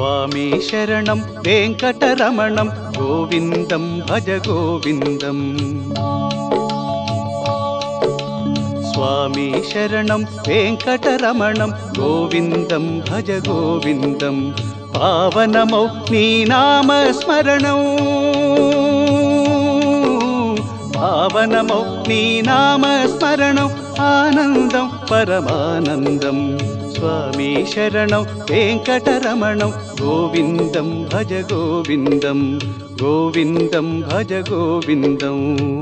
స్వామి శరణం వెంకటరమణం గోవిందం భజ గోవిందం స్వామి శరణం వెంకటరమణం గోవిందం భజ గోవిందం పావనమౌ నీ నామ స్మరణం పావనమౌ నీ నామ స్మరణం ఆనందం పరమానందం స్వామి శరణం వెంకటరమణం గోవిందం భజ గోవిందం గోవిందం భజ గోవిందం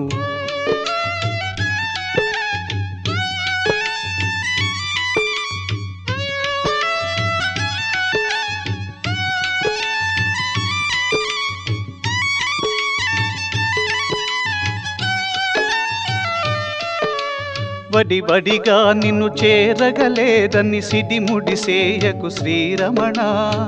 వడి వడిగా నిన్ను చేరగలేదని సిడిముడి సేయకు శ్రీరమణ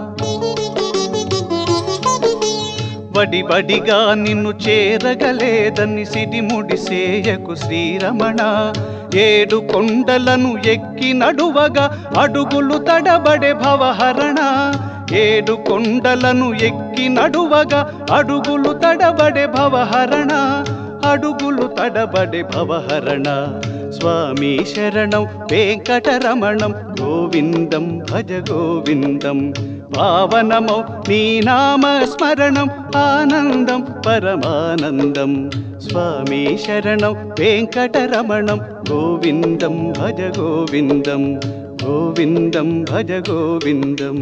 వడి వడిగా నిన్ను చేరగలేదని సిడిముడి సేయకు శ్రీరమణ ఏడు కొండలను ఎక్కి నడువగా అడుగులు తడబడే భవహరణ ఏడు కొండలను ఎక్కి నడువగా అడుగులు తడబడే భవహరణ అడుగులు తడబడే భవహరణ స్వామి శరణం వెంకటరమణం గోవిందం భజ గోవిందం పావనమౌ నీ నామ స్మరణం ఆనందం పరమానందం స్వామి శరణం వెంకటరమణం గోవిందం భజ గోవిందం గోవిందం భజ గోవిందం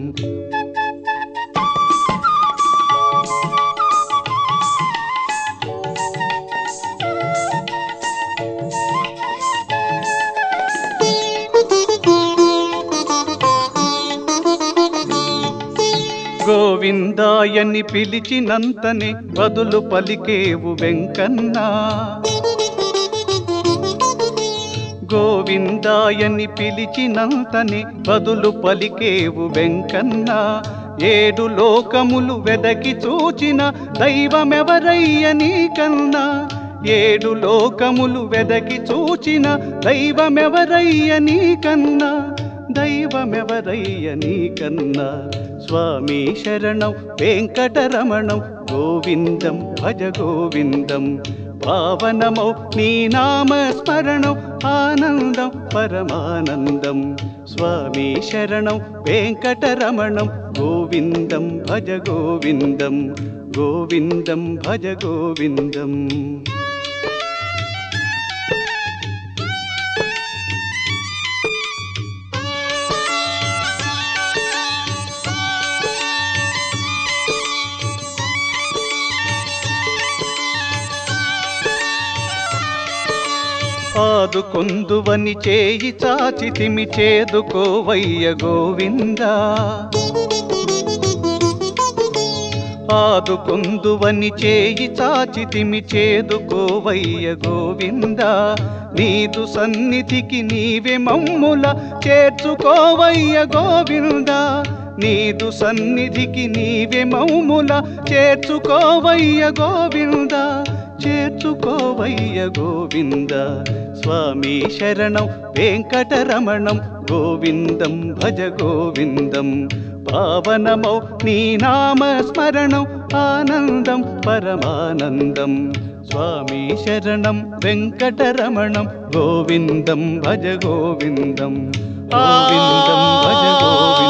గోవిందాయని పిలిచినంతనే బదులు పలికేవు వెంకన్నా గోవిందాయని పిలిచినంతనే బదులు పలికేవు వెంకన్నా ఏడు లోకములు వెదకి చూచిన దైవమెవరయ్య నీకన్నా ఏడు లోకములు వెదకి చూచిన దైవమెవరయ్య నీకన్నా దైవమెవరయ్య నీకన్నా స్వామి శరణం వెంకటరమణం గోవిందం భజ గోవిందం పావనమౌ నీ నామ స్మరణం ఆనందం పరమానందం స్వామి శరణం వెంకటరమణం గోవిందం భజ గోవిందం గోవిందం భజ గోవిందం ఆదుకొందువని చేయి చాచితిమి చేదుకోవయ్య గోవిందా ఆదుకొందువని చేయి చాచితిమి చేదుకోవయ్య గోవిందా నీదు సన్నిధికి నీవే మమ్ముల చేర్చుకోవయ్య గోవిందా నీదు సన్నిధికి నీవే మమ్ముల చేర్చుకోవయ్య గోవిందా చేర్చుకోవయ్య గోవింద స్వామి శరణం వెంకటరమణం గోవిందం భజ గోవిందం పావనమౌ నీ నామ స్మరణం ఆనందం పరమానందం స్వామి శరణం వెంకటరమణం గోవిందం భజ గోవిందం గోవిందం భజ గోవిందం